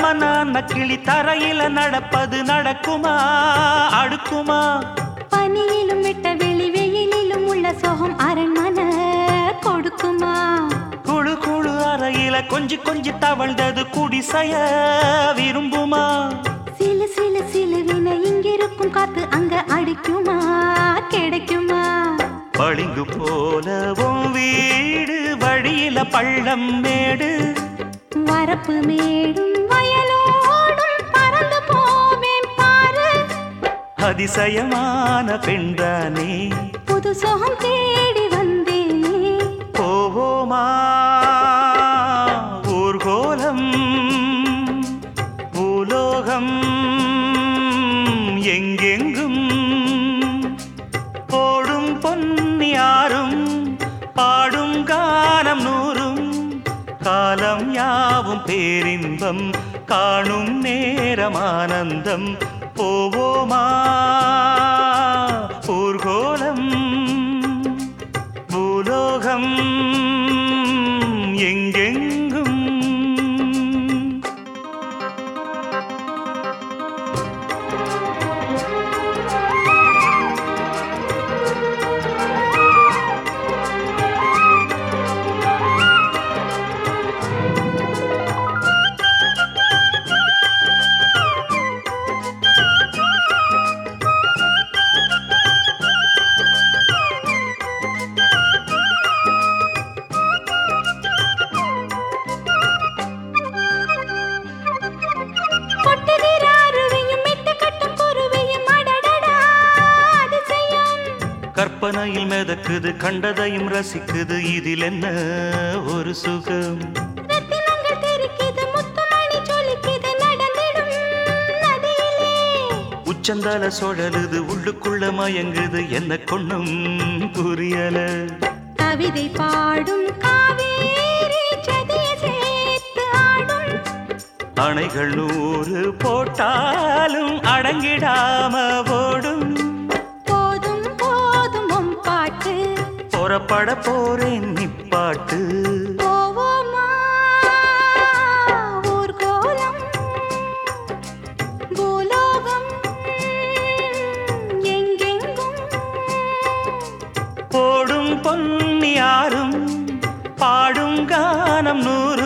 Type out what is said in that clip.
தரமனான கிளி தரையில நடப்பது நடக்குமா அடுக்குமா பனியிலும் விட்ட வெளி வெயிலிலும் உள்ள சோகம் அரண்மனை கொடுக்குமா குழு குழு அறையில கொஞ்சி கொஞ்சி தவழ்ந்தது குடிசைய விரும்புமா சிலு சிலு சிலுவின இங்கிருக்கும் காத்து அங்க அடிக்குமா கிடைக்குமா பளிங்கு போலவும் வீடு வழியில பள்ளம் மேடு வரப்பு மேடும் வயலோடும் பறந்து போவேன் பாரு அதிசயமான பெண்தானே புது சோகம் தேடி வந்தேனே போவோமா ஊர்கோலம் பூலோகம் எங்கெங்கும் போடும் பொன்னியாரும் பாடும் கானம் நூறும் காலம் யாவும் பேரின்பம் காணும் நேரம் ஆனந்தம் போவோமா ஊர்கோலம் பூலோகம் எங்கெங்கும் கொட்டுகிற அருவியும் மெட்டு கட்டும் குருவியும் அடடடா அதிசயம் கற்பனையில் மிதக்குது கண்டதையும் ரசிக்குது இதில் என்ன ஒரு சுகம் ரத்தினங்கள் தெரிக்குது முத்துமணி சொலிக்குது நடந்திடும் நதியிலே உச்சந்தால சுழலுது உள்ளுக்குள்ள மயங்குது என்ன கொண்ணும் புரியல கவிதை பாடும் காவேரி சதிய சேர்த்து ஆடும் அணைகள் நூறு போட்டாலும் அடங்கிடாம ஓடும் போதும் போதும் உம் பாட்டு புறப்பட போறேன் நிப்பாட்டு போவோமா ஊர்கோலம் பூலோகம் எங்கெங்கும் போடும் பொன்னியாரும் பாடும் கானம் நூறு